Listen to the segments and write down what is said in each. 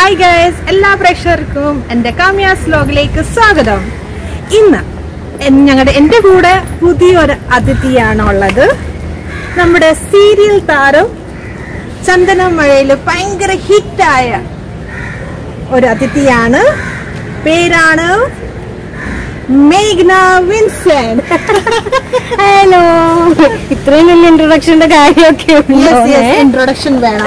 Hi guys എല്ലാ പ്രേക്ഷകർക്കും എൻ്റെ കാമ്യാസ് ലോഗിലേക്ക് സ്വാഗതം ഇന്ന് എൻ- ഞങ്ങളുടെ എൻ്റെ കൂടെ പുതിയൊരു അതിഥിയാണുള്ളത് നമ്മുടെ സീരിയൽ താരം ചന്ദനമഴയിൽ ഭയങ്കര ഹിറ്റായ ഒരു അതിഥിയാണ് പേരാണ് മേഘ്ന വിൻസെന്റ് ഹലോ ഇത്രയും വലിയ ഇൻട്രൊഡക്ഷന്റെ കാര്യമൊക്കെ ഇൻട്രൊഡക്ഷൻ വേണം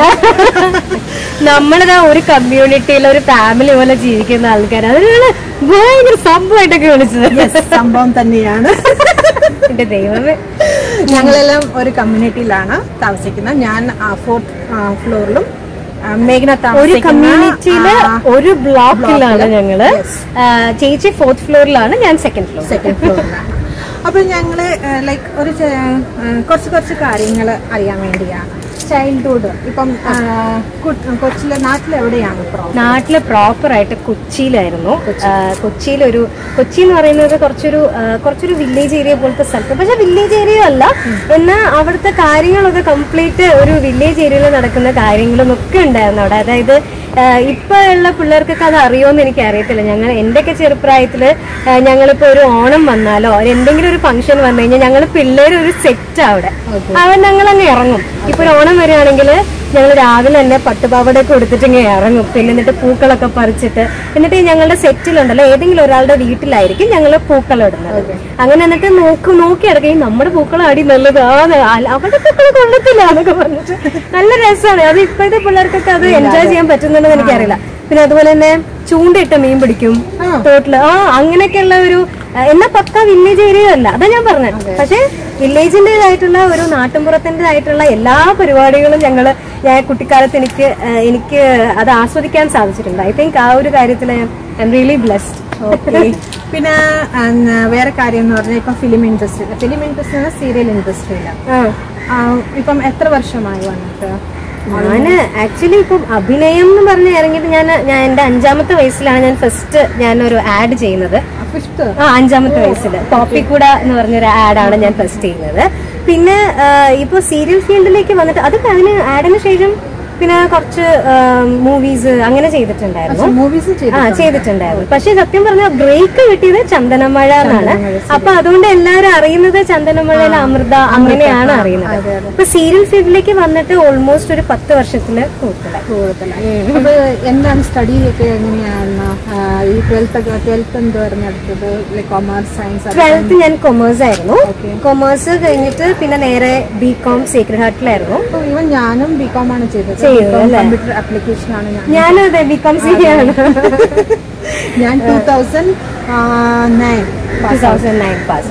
നമ്മളിതാ ഒരു കമ്മ്യൂണിറ്റിയിൽ ഒരു ഫാമിലി പോലെ ജീവിക്കുന്ന ആൾക്കാർ അതിനാണ് ഭയങ്കര സംഭവമായിട്ടൊക്കെ വിളിച്ചത് Yes, സംഭവം തന്നെയാണ് എന്റെ ദൈവമേ ഞങ്ങളെല്ലാം ഒരു കമ്മ്യൂണിറ്റിയിലാണ് താമസിക്കുന്നത് ഞാൻ ഫോർത്ത് ഫ്ലോറിലും മേഘന ഒരു താമസിക്കുന്ന, കമ്മ്യൂണിറ്റിയില് ആ, ഒരു ബ്ലോക്കിലാണ് ബ്ലോക്കില്. ഞങ്ങള് Yes. ആ, ചേച്ചി ഫോർത്ത് ഫ്ലോറിലാണ് ഞാൻ സെക്കൻഡ് ഫ്ലോർ സെക്കൻഡ് ഫ്ലോറിലാണ് അപ്പൊ ഞങ്ങള് ലൈക്ക് ഒരു ചെ- ആ, കുറച്ച് കുറച്ച് കാര്യങ്ങൾ അറിയാൻ വേണ്ടിയാണ് ചൈൽഡ്ഹുഡ് ഇപ്പം ആ, കു- കൊച്ചിലെ നാട്ടിൽ എവിടെയാണ് ഇപ്പം നാട്ടില് പ്രോപ്പർ ആയിട്ട് കൊച്ചിയിലായിരുന്നു കൊച്ചിയിൽ ഒരു കൊച്ചി എന്ന് പറയുന്നത് കുറച്ചൊരു ആ, കുറച്ചൊരു വില്ലേജ് ഏരിയ പോലത്തെ സ്ഥലത്ത് പക്ഷെ വില്ലേജ് ഏരിയ അല്ല എന്നാൽ അവിടുത്തെ കാര്യങ്ങളൊക്കെ കംപ്ലീറ്റ് ഒരു വില്ലേജ് ഏരിയയിൽ നടക്കുന്ന കാര്യങ്ങളും ഒക്കെ ഉണ്ടായിരുന്നു അവിടെ അതായത് ആ, ഇപ്പൊ ഉള്ള പിള്ളേർക്കൊക്കെ അത് അറിയുമെന്ന് എനിക്ക് അറിയത്തില്ല ഞങ്ങൾ എന്റെയൊക്കെ ചെറുപ്രായത്തില് ആ, ഞങ്ങളിപ്പോ ഒരു ഓണം വന്നാലോ ഒരു എന്തെങ്കിലും ഒരു ഫംഗ്ഷൻ വന്നു കഴിഞ്ഞാൽ ഞങ്ങൾ പിള്ളേർ ഒരു സെറ്റ് അവിടെ അവൻ ഞങ്ങൾ അങ്ങ് ഇറങ്ങും ഇപ്പൊ ഒരു ഓണം വരികയാണെങ്കിൽ ഞങ്ങൾ രാവിലെ തന്നെ പട്ടുപാവടയൊക്കെ കൊടുത്തിട്ട് ഇങ്ങനെ ഇറങ്ങും പിന്നെ എന്നിട്ട് പൂക്കളൊക്കെ പറിച്ചിട്ട് എന്നിട്ട് ഞങ്ങളുടെ സെറ്റിലുണ്ടല്ലോ ഏതെങ്കിലും ഒരാളുടെ വീട്ടിലായിരിക്കും ഞങ്ങൾ പൂക്കളം ഇടുന്നത് അങ്ങനെ എന്നിട്ട് നോക്ക് നോക്കി ഇറങ്ങി നമ്മുടെ പൂക്കളം അടി നല്ലത് ആ അല്ല, അവരുടെ പൂക്കളം കൊള്ളത്തില്ല എന്നൊക്കെ പറഞ്ഞിട്ട് നല്ല രസമാണ് അത് ഇപ്പോഴത്തെ പിള്ളേർക്കൊക്കെ അത് എൻജോയ് ചെയ്യാൻ പറ്റുന്നുണ്ടെന്ന് എനിക്കറിയില്ല പിന്നെ അതുപോലെ തന്നെ ചൂണ്ടയിട്ട മീൻ പിടിക്കും തോട്ടില് ആ അങ്ങനെയൊക്കെയുള്ള ഒരു ആ, എന്നാ പക്ക വില്ലേജ് ഏരിയ അല്ല അതാ ഞാൻ പറഞ്ഞത് പക്ഷെ വില്ലേജിൻ്റെതായിട്ടുള്ള ഒരു നാട്ടിൻപുറത്തിൻ്റെതായിട്ടുള്ള എല്ലാ പരിപാടികളും ഞങ്ങള് ഞാൻ കുട്ടിക്കാലത്ത് എനിക്ക് ആ, എനിക്ക് അത് ആസ്വദിക്കാൻ സാധിച്ചിട്ടുണ്ട് ഐ തിങ്ക് ആ ഒരു കാര്യത്തിൽ I am really blessed okay പിന്നെ ആ, വേറെ കാര്യം എന്ന് പറഞ്ഞാൽ ഇപ്പം film industry film industry serial ഇൻഡസ്ട്രിയിലാണ് ഇപ്പം എത്ര വർഷമായി വന്നിട്ട് ഞാന് ആക്ച്വലി ഇപ്പം അഭിനയം എന്ന് പറഞ്ഞ് ഇറങ്ങിയിട്ട് ഞാൻ ഞാൻ എന്റെ അഞ്ചാമത്തെ വയസ്സിലാണ് ഞാൻ ഫസ്റ്റ് ഞാനൊരു ആഡ് ചെയ്യുന്നത് ഫിഫ്ത്ത് ആ അഞ്ചാമത്തെ വയസ്സിൽ പോപ്പിക്കൂട എന്ന് പറഞ്ഞൊരു ആഡാണ് ഞാൻ ഫസ്റ്റ് ചെയ്യുന്നത് പിന്നെ ആ, ഇപ്പൊ സീരിയൽ ഫീൽഡിലേക്ക് വന്നിട്ട് അത് അതിന് ആഡിന് ശേഷം പിന്നെ കുറച്ച് മൂവീസ് അങ്ങനെ ചെയ്തിട്ടുണ്ടായിരുന്നു മൂവീസ് ആ ചെയ്തിട്ടുണ്ടായിരുന്നു പക്ഷെ സത്യം പറഞ്ഞാൽ ബ്രേക്ക് കിട്ടിയത് ചന്ദനമഴ എന്നാണ് അപ്പൊ അതുകൊണ്ട് എല്ലാവരും അറിയുന്നത് ചന്ദനമഴയിലെ അമൃത അങ്ങനെയാണ് അറിയുന്നത് ഇപ്പൊ സീരിയൽ ഫീൽഡിലേക്ക് വന്നിട്ട് ഓൾമോസ്റ്റ് ഒരു പത്ത് വർഷത്തില് കൂടുതലായി കൂടുതലായി അപ്പൊ എന്താണ് സ്റ്റഡി ഒക്കെ എങ്ങനെയാണ് ആ, ഈ ട്വൽത്ത് ഒക്കെ ട്വൽത്ത് എന്തുവായിരുന്നു എടുത്തത് കോമേഴ്സ് സയൻസ് ട്വൽത്ത് ഞാൻ കൊമേഴ്സ് ആയിരുന്നു കൊമേഴ്സ് കഴിഞ്ഞിട്ട് പിന്നെ നേരെ ബി കോം സീക്രട്ട് ഹാർട്ടിലായിരുന്നു ഈവൻ ഞാനും ബി കോം ആണ് ചെയ്തത് ചെയ്തത് അല്ലേ? കമ്പ്യൂട്ടർ ആപ്ലിക്കേഷൻ ആണ് ഞാൻ ഞാനും അതെ ബി കോം സി ആണ് ഞാൻ two thousand nine two thousand nine pass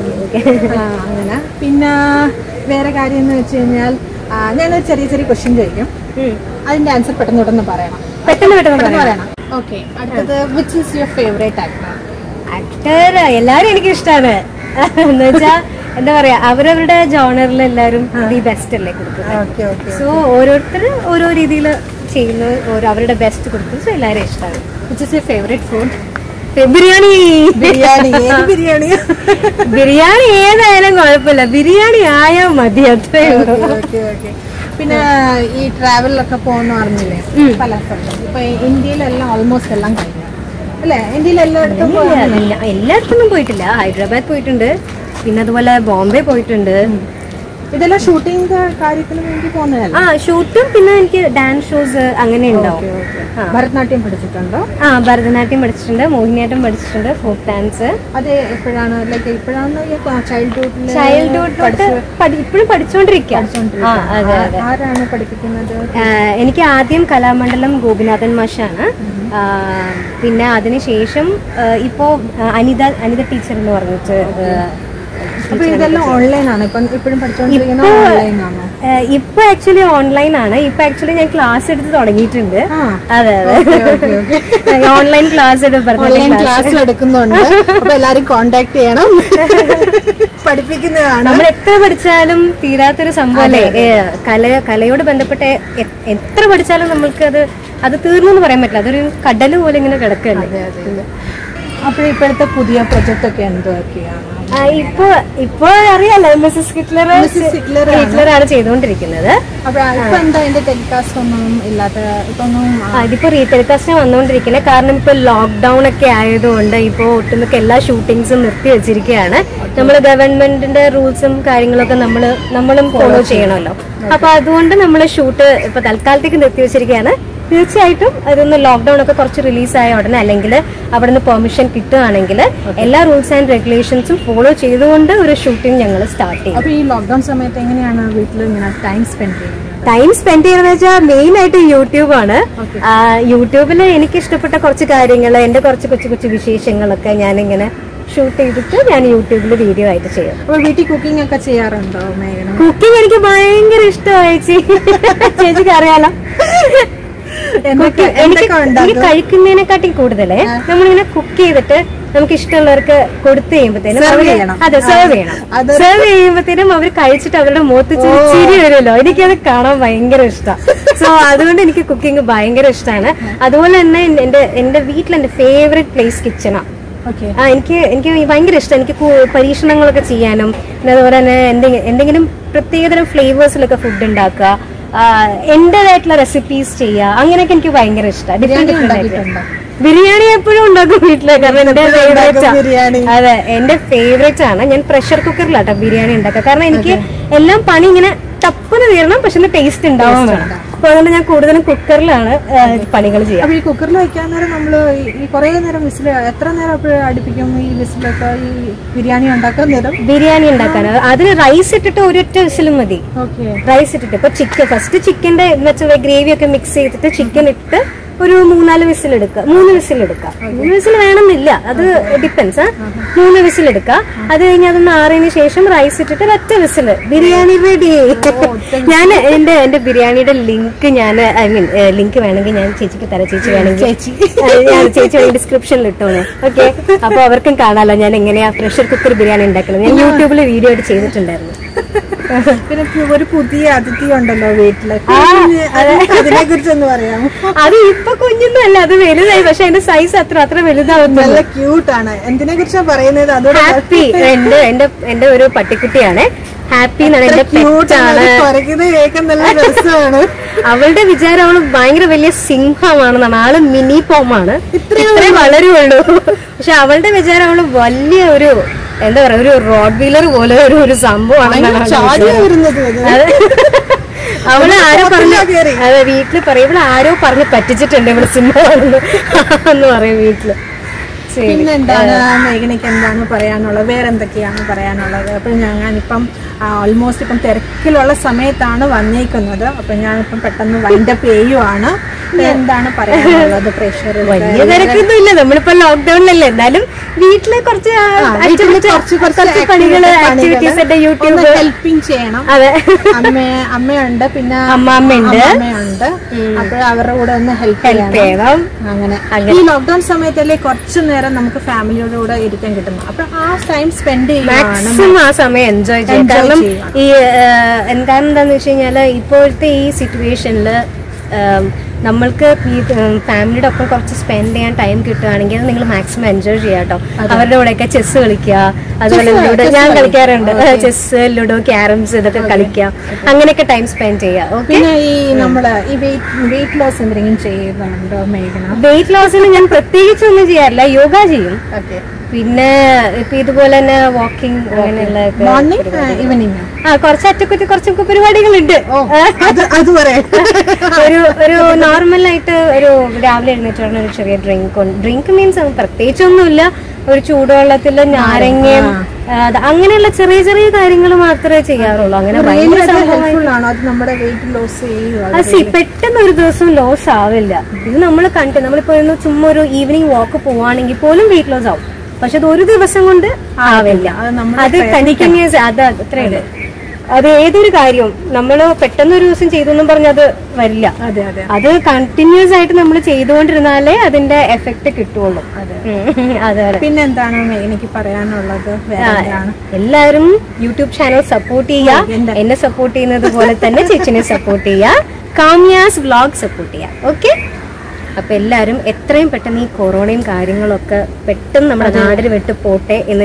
അങ്ങനെ പിന്നെ വേറെ കാര്യം എന്ന് വെച്ച് കഴിഞ്ഞാൽ ആ, ഞാനൊരു ചെറിയ ചെറിയ ക്വസ്റ്റ്യൻ ചോദിക്കും അതിന്റെ ആൻസർ പെട്ടെന്ന് പെട്ടെന്ന് പറയണം പെട്ടെന്ന് പെട്ടെന്ന് പെട്ടെന്ന് പറയാം പറയണം ഓക്കെ അടുത്തത് which is your favourite actor actor എല്ലാരും എനിക്ക് ഇഷ്ടമാണ് എന്ന് വെച്ചാ എന്താ പറയാ അവരവരുടെ ജോണറിൽ എല്ലാരും ദി ബെസ്റ്റ് അല്ലേ കൊടുക്കുന്നത് ഓക്കെ ഓക്കെ സോ ഓരോരുത്തർ ഓരോ രീതിയിൽ ചെയ്യുന്നു ഓരോ അവരുടെ ബെസ്റ്റ് കൊടുക്കും സോ എല്ലാവരും ഇഷ്ടമാണ് which is your favourite food biryani biryani ഏത് ബിരിയാണി ബിരിയാണി ഏതായാലും കുഴപ്പമില്ല ബിരിയാണി ആയാൽ മതി അത്രേ ഉള്ളൂ ഓക്കെ ഓക്കെ പിന്നെ ഈ ട്രാവലിലൊക്കെ പോകുന്ന പറഞ്ഞില്ലേ പല സ്ഥലത്തും ഇപ്പൊ ഇന്ത്യയിലെല്ലാം ഓൾമോസ്റ്റ് എല്ലാം കഴിഞ്ഞു അല്ലേ ഇന്ത്യയിൽ എല്ലായിടത്തും പോകാൻ ഇല്ല, എല്ലായിടത്തൊന്നും പോയിട്ടില്ല ഹൈദരാബാദ് പോയിട്ടുണ്ട് പിന്നെ അതുപോലെ ബോംബെ പോയിട്ടുണ്ട് ഇതെല്ലാം ഷൂട്ടിംഗ് കാര്യത്തിന് വേണ്ടി പോകുന്നതല്ല ആ ഷൂട്ടും പിന്നെ എനിക്ക് ഡാൻസ് ഷോസ് അങ്ങനെ ഉണ്ടാവും ആ. ഭരതനാട്യം പഠിച്ചിട്ടുണ്ടോ ആ ഭരതനാട്യം പഠിച്ചിട്ടുണ്ട് മോഹിനിയാട്ടം പഠിച്ചിട്ടുണ്ട് ഫോക്ക് ഡാൻസ് അത് എപ്പോഴാണ് ലൈക്ക് എപ്പോഴാണ് ചൈൽഡ്ഹുഡിൽ ചൈൽഡ്ഹുഡ് തൊട്ട് ഇപ്പോഴും പഠിച്ചുകൊണ്ടിരിക്കുക ആ അതെ അതെ ആരാണ് പഠിപ്പിക്കുന്നത് ആ, എനിക്ക് ആദ്യം കലാമണ്ഡലം ഗോപിനാഥൻ മാഷാണ് ആ, പിന്നെ അതിനുശേഷം ആ, ഇപ്പോ ആ, അനിത അനിത ടീച്ചർ എന്ന് പറഞ്ഞിട്ട് ആ, അപ്പൊ ഇതെല്ലാം ഓൺലൈൻ ആണ് ഇപ്പം ഇപ്പോഴും പഠിച്ചുകൊണ്ടിരിക്കുന്നത് ഇപ്പൊ- ഓൺലൈൻ ആണോ ആ, ഇപ്പൊ ആക്ച്വലി ഓൺലൈൻ ആണ് ഇപ്പൊ ആക്ച്വലി ഞാൻ ക്ലാസ് എടുത്ത് തുടങ്ങിയിട്ടുണ്ട് ആ അതെ അതെ ഓൺലൈൻ ക്ലാസ് എടുത്ത് ഓൺലൈൻ ക്ലാസ് എടുക്കുന്നുണ്ട് അപ്പൊ എല്ലാരും കോണ്ടാക്ട് ചെയ്യണം പഠിപ്പിക്കുന്നതാണ് നമ്മൾ എത്ര പഠിച്ചാലും തീരാത്തൊരു സംഭവമല്ലേ ഏ, കല കലയോട് ബന്ധപ്പെട്ട എ- എത്ര പഠിച്ചാലും നമ്മൾക്ക് അത് അത് തീർന്നു എന്ന് പറയാൻ പറ്റില്ല അതൊരു കടല് പോലെ ഇങ്ങനെ കിടക്കല്ലേ അപ്പൊ ഇപ്പോഴത്തെ പുതിയ പ്രൊജക്ട് ഒക്കെ എന്തൊക്കെയാണ് ആ, ഇപ്പൊ ഇപ്പൊ അറിയാലോ മിസ്സസ് ഹിറ്റ്ലർ Mrs. Hitler ആണ്. ഹിറ്റ്ലർ ആണ് ചെയ്തുകൊണ്ടിരിക്കുന്നത് അപ്പൊ ഇപ്പൊ എന്താ അതിന്റെ ടെലികാസ്റ്റ് ഒന്നും ഇല്ലാത്ത ഇപ്പൊ ഒന്നും ആ, ആ, ഇതിപ്പോ റീടെലികാസ്റ്റ് വന്നുകൊണ്ടിരിക്കുന്നത് കാരണം ഇപ്പൊ ലോക്ക്ഡൌൺ ഒക്കെ ആയതുകൊണ്ട് ഇപ്പോ ഒട്ടുമിക്ക എല്ലാ ഷൂട്ടിങ്സും നിർത്തി വെച്ചിരിക്കുകയാണ് നമ്മൾ ഗവൺമെന്റിന്റെ റൂൾസും കാര്യങ്ങളൊക്കെ നമ്മൾ നമ്മളും ഫോളോ ചെയ്യണമല്ലോ അപ്പൊ അതുകൊണ്ട് നമ്മൾ ഷൂട്ട് ഇപ്പൊ തൽക്കാലത്തേക്ക് നിർത്തി വെച്ചിരിക്കുകയാണ് തീർച്ചയായിട്ടും അതൊന്ന് ലോക്ക്ഡൌൺ ഒക്കെ കുറച്ച് റിലീസ് ആയ ഉടനെ അല്ലെങ്കിൽ അവിടെ നിന്ന് പെർമിഷൻ കിട്ടുകയാണെങ്കിൽ എല്ലാ റൂൾസ് ആൻഡ് റെഗുലേഷൻസും ഫോളോ ചെയ്തുകൊണ്ട് ഒരു ഷൂട്ടിംഗ് ഞങ്ങൾ സ്റ്റാർട്ട് ചെയ്യും അപ്പൊ ഈ ലോക്ക്ഡൌൺ സമയത്ത് എങ്ങനെയാണ് വീട്ടിൽ ഇങ്ങനെ ടൈം സ്പെൻഡ് ചെയ്യുന്നത് ടൈം സ്പെൻഡ് ചെയ്യുന്നത് വെച്ചാൽ മെയിൻ ആയിട്ട് യൂട്യൂബാണ് Okay. യൂട്യൂബിൽ എനിക്ക് ഇഷ്ടപ്പെട്ട കുറച്ച് കാര്യങ്ങൾ എന്റെ കുറച്ച് കൊച്ചു കൊച്ചു വിശേഷങ്ങളൊക്കെ ഞാനിങ്ങനെ ഷൂട്ട് ചെയ്തിട്ട് ഞാൻ യൂട്യൂബിൽ വീഡിയോ ആയിട്ട് ചെയ്യും അപ്പൊ വീട്ടിൽ കുക്കിംഗ് ഒക്കെ ചെയ്യാറുണ്ടോ മേഘന കുക്കിംഗ് എനിക്ക് ഭയങ്കര ഇഷ്ടമായി ചേച്ചി ചേച്ചിക്ക് അറിയാലോ എന്തൊക്കെ Cooking- എനിക്ക് എന്തൊക്കെ എനിക്ക് ഉണ്ടാക്കും കഴിക്കുന്നതിനെക്കാട്ടി കൂടുതലേ നമ്മളിങ്ങനെ കുക്ക് ചെയ്തിട്ട് നമുക്ക് ഇഷ്ടമുള്ളവർക്ക് കൊടുത്തു കഴിയുമ്പോഴത്തേനും Serve അവര് ചെയ്യണം. അതെ സെർവ് ചെയ്യണം അത് സെർവ് ചെയ്യുമ്പോഴത്തേനും അവർ കഴിച്ചിട്ട് അവരുടെ മുഖത്ത് ചിരി ചിരി വരുമല്ലോ എനിക്കത് കാണാൻ ഭയങ്കര ഇഷ്ടമാണ് സോ അതുകൊണ്ട് എനിക്ക് കുക്കിംഗ് ഭയങ്കര ഇഷ്ടമാണ് അതുപോലെ തന്നെ എന്റെ എന്റെ വീട്ടിൽ എന്റെ ഫേവറേറ്റ് പ്ലേസ് കിച്ചണാണ് ഓക്കെ ആ എനിക്ക് എനിക്ക് ഭയങ്കര ഇഷ്ടം എനിക്ക് കു- പരീക്ഷണങ്ങളൊക്കെ ചെയ്യാനും പിന്നെ അതുപോലെ തന്നെ എന്തെങ്കിലും എന്തെങ്കിലും പ്രത്യേകതരം ഫ്ലേവേഴ്സിലൊക്കെ ഫുഡ് ഉണ്ടാക്കുക ആ, എന്റേതായിട്ടുള്ള റെസിപ്പീസ് ചെയ്യുക അങ്ങനെയൊക്കെ എനിക്ക് ഭയങ്കര ഇഷ്ടമാണ് ഡിഫറെന്റ് ഡിഫറെന്റ് ഉണ്ടാക്കിയിട്ടുണ്ടോ? ബിരിയാണി എപ്പോഴും ഉണ്ടാക്കും വീട്ടില് കാരണം എന്റെ എപ്പോഴും ഉണ്ടാക്കും ഫേവറേറ്റ് ബിരിയാണി. അതെ എന്റെ ഫേവറേറ്റ് ആണ് ഞാൻ പ്രഷർ കുക്കറിലാട്ടോ ബിരിയാണി ഉണ്ടാക്കുക കാരണം എനിക്ക് എല്ലാം പണി ഇങ്ങനെ ടപ്പന് തീരണം പക്ഷെ ടേസ്റ്റ് ഉണ്ടാവാൻ വേണം അപ്പൊ അതുകൊണ്ട് ഞാൻ കൂടുതലും കുക്കറിലാണ് പണികൾ ചെയ്യുക അപ്പൊ ഈ കുക്കറിൽ വെക്കാൻ നേരം നമ്മള് ഈ- ഈ കുറെ നേരം വിസിൽ എത്ര നേരം അപ്പോഴും അടുപ്പിക്കും ഈ വിസിലൊക്കെ ഈ ബിരിയാണി ഉണ്ടാക്കാൻ നേരം ബിരിയാണി ഉണ്ടാക്കാൻ അതിന് റൈസ് ഇട്ടിട്ട് ഒരൊറ്റ വിസിലും മതി ഓക്കെ റൈസ് ഇട്ടിട്ട് ഇപ്പൊ ചിക്കൻ ഫസ്റ്റ് ചിക്കന്റെ വെച്ച ഗ്രേവി ഒക്കെ മിക്സ് ചെയ്തിട്ട് ചിക്കൻ ഇട്ട് ഒരു മൂന്നാല് വിസിൽ എടുക്കുക മൂന്ന് വിസിൽ എടുക്കുക മൂന്ന് വിസിൽ വേണമെന്നില്ല അത് ഡിപ്പെൻസ് ആ മൂന്ന് വിസിൽ എടുക്കുക അത് കഴിഞ്ഞ് അതൊന്ന് ആറിയതിന് ശേഷം റൈസ് ഇട്ടിട്ട് ഒറ്റ വിസിൽ ബിരിയാണി റെഡി ഞാൻ എന്റെ എന്റെ ബിരിയാണിയുടെ ലിങ്ക് ഞാൻ ഐ മീൻ ലിങ്ക് വേണമെങ്കിൽ ഞാൻ ചേച്ചിക്ക് തരാം ചേച്ചി വേണമെങ്കിൽ ചേച്ചി. ആ, ഞാൻ ചേച്ചി ഡിസ്ക്രിപ്ഷനിൽ ഇട്ടോളെ ഓക്കെ അപ്പൊ അവർക്കും കാണാലോ ഞാൻ എങ്ങനെയാ പ്രഷർ കുക്കർ ബിരിയാണി ഉണ്ടാക്കുന്നത് ഞാൻ യൂട്യൂബിൽ വീഡിയോ ആയിട്ട് ചെയ്തിട്ടുണ്ടായിരുന്നു പിന്നെ പു- ഒരു പുതിയ അതിഥി ഉണ്ടല്ലോ വീട്ടില് ആ, അതിനെ കുറിച്ച് ഒന്ന് പറയാമോ അത് ഇപ്പൊ കുഞ്ഞൊന്നും അല്ല അത് വലുതായി പക്ഷെ അതിന്റെ സൈസ് അത്ര അത്ര വലുതാവുന്നില്ല നല്ല ക്യൂട്ടാണ് എന്തിനെ കുറിച്ചാ പറയുന്നത് അതോടെ ഹാപ്പി എന്റെ എന്റെ എന്റെ ഒരു പട്ടിക്കുട്ടിയാണ് ഹാപ്പി എന്നാണ് എന്റെ ക്യൂട്ടാണ് പെറ്റാണ് കുറയ്ക്കുന്നത് കേൾക്കാൻ നല്ല രസമാണ് അവളുടെ വിചാരം അവള് ഭയങ്കര വലിയ സിംഹമാണെന്നാണ് ആള് മിനി പോമാണ് ഇത്രേ വളരുള്ളൂ പക്ഷെ അവളുടെ വിചാരം അവള് വലിയ ഒരു എന്താ പറയാ ഒരു റോഡ് വീലർ പോലെ ഒരു ഒരു സംഭവമാണെന്നാണ് അവളുടെ ചാടി വിചാരം. വരുന്നത് ഇത്. അതെ. അവള് ആരോ പറഞ്ഞു പോത്തിലാ കേറി. അതെ വീട്ടില് പറയും ഇവിടെ ആരോ പറഞ്ഞ് പറ്റിച്ചിട്ടുണ്ട് ഇവിടെ സിംഹമാണെന്ന് എന്ന് പറയും വീട്ടില് ശരി പിന്നെ എന്താണ് മേഘനയ്ക്ക് എന്താണ് പറയാനുള്ളത് വേറെ എന്തൊക്കെയാണ് പറയാനുള്ളത് അപ്പൊ ഞാനിപ്പം ഓൾമോസ്റ്റ് ഇപ്പം തിരക്കിലുള്ള സമയത്താണ് വന്നേക്കുന്നത് അപ്പൊ ഞാനിപ്പം പെട്ടെന്ന് വൈൻഡപ്പ് ചെയ്യുവാണ് ഇനി എന്താണ് പറയാനുള്ളത് പ്രഷർ വലിയ തിരക്കൊന്നും ഇല്ല നമ്മളിപ്പോ ലോക്ക്ഡൌണിലല്ലേ എന്നാലും വീട്ടിലെ കുറച്ച് കുറച്ച് കുറച്ച് കുറച്ച് പണികള് ആക്ടിവിറ്റീസ് ഉണ്ട് യൂട്യൂബ് ഹെൽപ്പിംഗ് ചെയ്യണം അതെ അമ്മ അമ്മയുണ്ട് പിന്നെ അമ്മാമ്മയുണ്ട്. അമ്മയുണ്ട് അപ്പോൾ അവരുടെ കൂടെ ഒന്ന് ഹെൽപ്പ് ചെയ്യണം വേണം അങ്ങനെ ഈ ലോക്ക്ഡൌൺ സമയത്തല്ലേ കുറച്ചു നേരം നമുക്ക് ഫാമിലിയുടെ കൂടെ ഇരിക്കാൻ കിട്ടുന്നു അപ്പൊ ആ ടൈം സ്പെൻഡ് ചെയ്യുവാണ് മാക്സിമം ആ സമയം എൻജോയ് ചെയ്യും Enjoy കാരണം ചെയ്യുക. ഈ ഏഹ്, എന്താ എന്താന്ന് വെച്ച് കഴിഞ്ഞാല് ഇപ്പോഴത്തെ ഈ സിറ്റുവേഷനില് നമ്മൾക്ക് ഈ ഫാമിലിയുടെ ഒപ്പം കുറച്ച് സ്പെൻഡ് ചെയ്യാൻ ടൈം കിട്ടുകയാണെങ്കിൽ നിങ്ങൾ മാക്സിമം എൻജോയ് ചെയ്യാം കേട്ടോ അവരുടെ കൂടെയൊക്കെ ചെസ് കളിക്കുക അതുപോലെ Chess- ലുഡോ chess ഞാൻ കളി. കളിക്കാറുണ്ട് Okay. ചെസ് ലുഡോ ക്യാരംസ് ഇതൊക്കെ കളിക്കാം അങ്ങനെയൊക്കെ ടൈം സ്പെൻഡ് ചെയ്യാം ഓക്കെ പിന്നെ ഈ നമ്മള് ഈ വെയിറ്റ് വെയിറ്റ് ലോസ് എന്തെങ്കിലും ചെയ്യുന്നുണ്ടോ മേഘന വെയിറ്റ് ലോസിന് ഞാൻ പ്രത്യേകിച്ച് ഒന്നും ചെയ്യാറില്ല യോഗ ചെയ്യും ഓക്കെ പിന്നെ ഇപ്പൊ ഇതുപോലെ തന്നെ വാക്കിംഗ് അങ്ങനെയുള്ള മോർണിംഗ് ഈവനിങ് ആ കുറച്ച് അറ്റക്കുറ്റി കുറച്ചൊക്കെ പരിപാടികളുണ്ട് അത് അത് പറയാം ഒരു ഒരു നോർമൽ ആയിട്ട് ഒരു രാവിലെ എഴുന്നേറ്റ് പറഞ്ഞ ഒരു ചെറിയ ഡ്രിങ്ക് ഡ്രിങ്ക് മീൻസ് പ്രത്യേകിച്ചൊന്നുമില്ല ഒരു ചൂടുവെള്ളത്തിൽ നാരങ്ങയും ആ, അത് അങ്ങനെയുള്ള ചെറിയ ചെറിയ കാര്യങ്ങൾ മാത്രമേ ചെയ്യാറുള്ളൂ അങ്ങനെ ഭയങ്കര സംഭവമായി- ഹെൽപ്ഫുൾ ആണോ അത് നമ്മുടെ വെയിറ്റ് ലോസ് ചെയ്യുക അത് സി പെട്ടെന്ന് ഒരു ദിവസം ലോസ് ആവില്ല ഇത് നമ്മൾ കണ്ടു നമ്മളിപ്പോ ഒന്ന് ചുമ്മാ ഒരു ഈവനിങ് വാക്ക് പോവാണെങ്കിൽ പോലും വെയിറ്റ് ലോസ് ആവും പക്ഷെ അത് ഒരു ദിവസം കൊണ്ട് ആവില്ല അത് നമ്മൾ അത് കണ്ടിന്യൂസ് അത് അത്രേ ഉള്ളൂ അത് ഏതൊരു കാര്യവും നമ്മൾ പെട്ടെന്ന് ഒരു ദിവസം ചെയ്തെന്നും പറഞ്ഞ അത് വരില്ല അതെ അതെ അത് കണ്ടിന്യൂസ് ആയിട്ട് നമ്മൾ ചെയ്തുകൊണ്ടിരുന്നാലേ അതിന്റെ എഫക്റ്റ് കിട്ടുള്ളൂ ഉം. അതെ അതെ പിന്നെ എന്താണ് എനിക്ക് പറയാനുള്ളത് വേറെ എന്താണ് എല്ലാവരും യൂട്യൂബ് ചാനൽ സപ്പോർട്ട് ചെയ്യുക എന്നെ സപ്പോർട്ട് ചെയ്യുന്നത് പോലെ തന്നെ ചേച്ചിനെ സപ്പോർട്ട് ചെയ്യുക കാമ്യാസ് വ്ളോഗ് സപ്പോർട്ട് ചെയ്യുക ഓക്കെ അപ്പൊ എല്ലാവരും എത്രയും പെട്ടെന്ന് ഈ കൊറോണയും കാര്യങ്ങളൊക്കെ പെട്ടെന്ന് നമ്മുടെ നാടിന് വിട്ട് പോട്ടെ എന്ന് ഞാൻ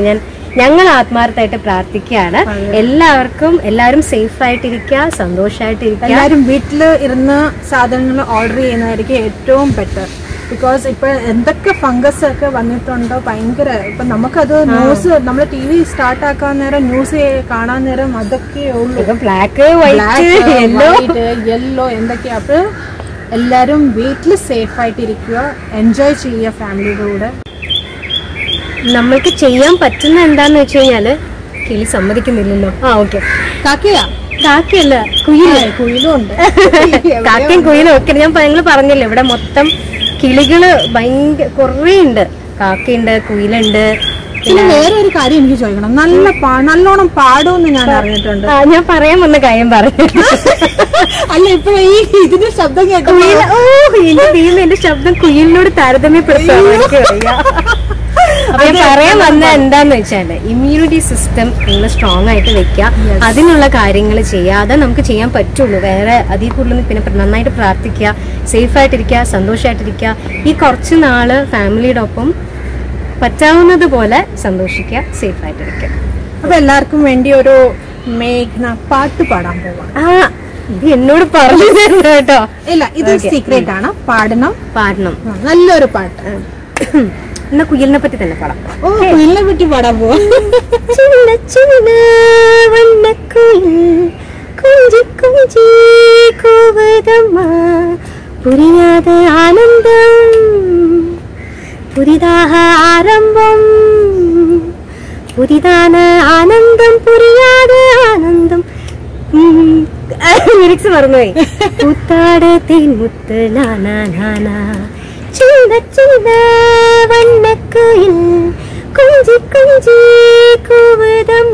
ഞങ്ങൾ ആത്മാർത്ഥമായിട്ട് പ്രാർത്ഥിക്കുകയാണ് എല്ലാവർക്കും എല്ലാവരും സേഫ് ആയിട്ടിരിക്കുക സന്തോഷമായിട്ടിരിക്കുക എല്ലാവരും വീട്ടിൽ ഇരുന്ന് സാധനങ്ങൾ ഓർഡർ ചെയ്യുന്നതായിരിക്കും ഏറ്റവും ബെറ്റർ ബിക്കോസ് ഇപ്പൊ എന്തൊക്കെ ഫംഗസ് ഒക്കെ വന്നിട്ടുണ്ടോ ഭയങ്കര ഇപ്പൊ നമുക്കത് ന്യൂസ് നമ്മൾ ടി വി സ്റ്റാർട്ട് ആക്കാൻ നേരം ന്യൂസ് കാണാൻ നേരം അതൊക്കെ ഉള്ളൂ ഇപ്പൊ ബ്ലാക്ക് വൈറ്റ് യെല്ലോ യെല്ലോ എന്തൊക്കെയാ അപ്പൊ എല്ലാരും വീട്ടിൽ സേഫ് ആയിട്ടിരിക്കുക എൻജോയ് ചെയ്യുക ഫാമിലിയുടെ കൂടെ നമ്മൾക്ക് ചെയ്യാൻ പറ്റുന്ന എന്താന്ന് വെച്ച് കഴിഞ്ഞാല് കിളി സമ്മതിക്കുന്നില്ലല്ലോ ആ ഓക്കെ കാക്കയാ കാക്കയല്ല കുയില് കുയിലും ഉണ്ട് കാക്കയും കുയിലും ഒക്കെ ഞാൻ ഞങ്ങൾ പറഞ്ഞില്ലേ ഇവിടെ മൊത്തം കിളികള് ഭയങ്കര കുറേ ഉണ്ട് കാക്കയുണ്ട് കുയിലുണ്ട് പിന്നെ വേറെ ഒരു കാര്യം എനിക്ക് ചോദിക്കണം നല്ല പാ- നല്ലോണം പാടുമെന്ന് ഞാൻ അറിഞ്ഞിട്ടുണ്ട് ആ, ഞാൻ പറയാൻ വന്ന കാര്യം പറഞ്ഞു അല്ല ഇപ്പൊ ഈ ഇതിന്റെ ശബ്ദം കേൾക്കുമ്പോ കുയിൽ ഓ എന്റെ ദൈവം എന്റെ ശബ്ദം കുയിലിനോട് താരതമ്യപ്പെടുത്താൻ എനിക്ക് വയ്യ. അപ്പൊ ഞാൻ പറയാൻ വന്ന എന്താന്ന് വെച്ചാല് ഇമ്മ്യൂണിറ്റി സിസ്റ്റം നിങ്ങൾ സ്ട്രോങ് ആയിട്ട് വെക്കുക അതിനുള്ള കാര്യങ്ങൾ ചെയ്യാതെ നമുക്ക് ചെയ്യാൻ പറ്റുള്ളൂ വേറെ അതിൽ കൂടുതലൊന്നും പിന്നെ പ്ര- നന്നായിട്ട് പ്രാർത്ഥിക്കുക സേഫ് ആയിട്ടിരിക്കുക സന്തോഷമായിട്ടിരിക്കുക ഈ കുറച്ച് നാള് ഫാമിലിയുടെ ഒപ്പം പറ്റാവുന്നത് പോലെ സന്തോഷിക്കുക സേഫ് ആയിട്ടിരിക്കുക അപ്പൊ എല്ലാവർക്കും വേണ്ടി ഒരു മേഘ്ന പാട്ട് പാടാൻ പോവാം ആ ഇത് എന്നോട് പറഞ്ഞു തരുന്നു കേട്ടോ ഇല്ല ഇത് സീക്രട്ട് ആണ് പാടണം പാടണം ആ, നല്ലൊരു പാട്ട് എന്നാ കുയിലിനെ പറ്റി തന്നെ പാടാം ഓ കുയിലിനെ പറ്റി പാടാൻ പോവാ சின்ன சின்ன வண்ணக்குயில் கொஞ்சி கொஞ்சி கூவதம்மா புரியாத ஆனந்தம் புதிதாக ஆரம்பம் புதிதான ஆனந்தம் புரியாத ஆனந்தம் ലിറിക്സ് മറന്നുപോയി മുത്താട് തേൻമുത്ത് നാനാ നാനാ ചിന്ന ചിന്ന വണ്ണക്കുയിൽ കുഞ്ചി കുഞ്ചി കൂവതമ്മ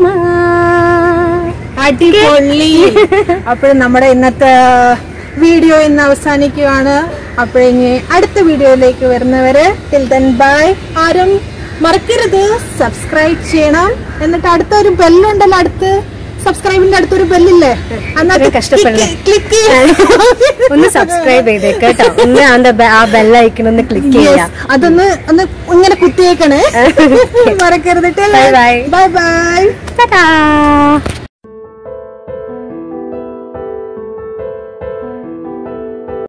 അടിപൊളി അപ്പോഴും നമ്മുടെ ഇന്നത്തെ വീഡിയോ ഇന്ന് അവസാനിക്കുകയാണ് അപ്പോഴിനി അടുത്ത വീഡിയോയിലേക്ക് വരുന്നവരെ ടിൽ ദെൻ ബൈ ആരും മറക്കരുത് സബ്സ്ക്രൈബ് ചെയ്യണം എന്നിട്ട് അടുത്ത ഒരു ബെല്ലുണ്ടല്ലോ അടുത്ത് സബ്സ്ക്രൈബിന്റെ അടുത്തൊരു ബെല്ലില്ലേ ഇത്രയും കഷ്ടപ്പെടണം. ക്ലിക്ക് ഒന്ന് സബ്സ്ക്രൈബ് ചെയ്തേക്ക് കേട്ടോ ഒന്ന് ആന്റെ ബെ- ആ ബെല്ലൈക്കൺ ഒന്ന് ക്ലിക്ക് ചെയ്യാം അതൊന്ന് ഒന്ന് ഇങ്ങനെ കുത്തിയേക്കണേ മറക്കരുത് Bye bye. Bye bye Ta-da!